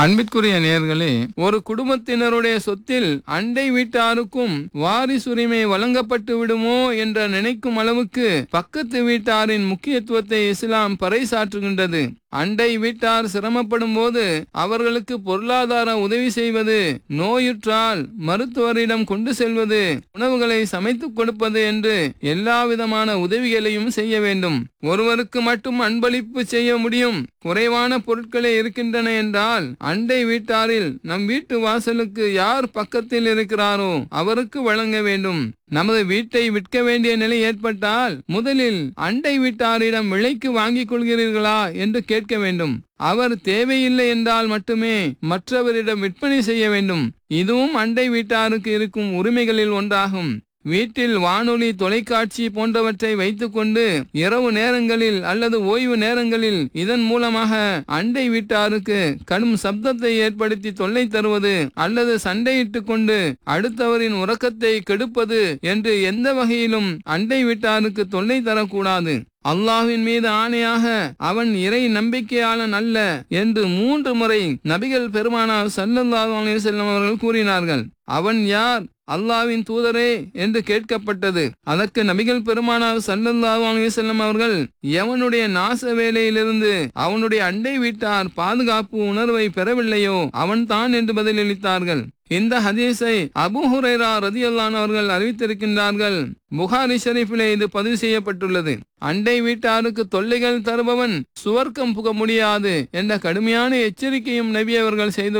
அன்பிற்குரிய நேர்களே ஒரு குடும்பத்தினருடைய சொத்தில் அண்டை வீட்டாருக்கும் வாரிசுரிமை வழங்கப்பட்டு விடுமோ என்ற நினைக்கும் அளவுக்கு பக்கத்து வீட்டாரின் முக்கியத்துவத்தை இஸ்லாம் பறைசாற்றுகின்றது அண்டை வீட்டார் சிரமப்படும் போது அவர்களுக்கு பொருளாதார உதவி செய்வது நோயுற்றால் மருத்துவரிடம் கொண்டு செல்வது உணவுகளை சமைத்துக் கொடுப்பது என்று எல்லா விதமான உதவிகளையும் செய்ய வேண்டும் ஒருவருக்கு மட்டும் அன்பளிப்பு செய்ய முடியும் குறைவான பொருட்களே இருக்கின்றன என்றால் அண்டை வீட்டாரில் நம் வீட்டு வாசலுக்கு யார் பக்கத்தில் இருக்கிறாரோ அவருக்கு வழங்க வேண்டும் நமது வீட்டை விற்க வேண்டிய நிலை ஏற்பட்டால் முதலில் அண்டை வீட்டாரிடம் விலைக்கு வாங்கிக் கொள்கிறீர்களா என்று கேட்க வேண்டும் அவர் தேவையில்லை என்றால் மட்டுமே மற்றவரிடம் விற்பனை செய்ய வேண்டும் இதுவும் அண்டை வீட்டாருக்கு இருக்கும் உரிமைகளில் ஒன்றாகும் வீட்டில் வானொலி தொலைக்காட்சி போன்றவற்றை வைத்துக்கொண்டு இரவு நேரங்களில் அல்லது ஓய்வு நேரங்களில் இதன் மூலமாக அண்டை வீட்டாருக்கு கடும் சப்தத்தை ஏற்படுத்தி தொல்லை தருவது அல்லது சண்டையிட்டுக் கொண்டு அடுத்தவரின் உறக்கத்தை கெடுப்பது என்று எந்த வகையிலும் அண்டை வீட்டாருக்கு தொல்லை தரக்கூடாது அல்லாஹ்வின் மீது ஆணையாக அவன் இறை நம்பிக்கையாளன் அல்ல என்று மூன்று முறை நபிகள் பெருமானார் ஸல்லல்லாஹு அலைஹி வஸல்லம் அவர்கள் கூறினார்கள் அவன் யார் அல்லாவின் தூதரே என்று கேட்கப்பட்டது அதற்கு நபிகள் பெருமானார் ஸல்லல்லாஹு அலைஹி வஸல்லம் அவர்கள் எவனுடைய நாச வேலையிலிருந்து அவனுடைய அண்டை வீட்டார் பாதுகாப்பு உணர்வை பெறவில்லையோ அவன்தான் என்று பதிலளித்தார்கள் இந்த ஹதீஸை அபு ஹுரைரா ரதியல்லான் அவர்கள் அறிவித்திருக்கின்றார்கள் புகாரி ஷரீஃபிலே இது பதிவு செய்யப்பட்டுள்ளது அண்டை வீட்டாருக்கு தொல்லைகள் தருபவன் சுவர்க்கம் புக முடியாது என்ற கடுமையான எச்சரிக்கையும் நபி அவர்கள் செய்துள்ளார்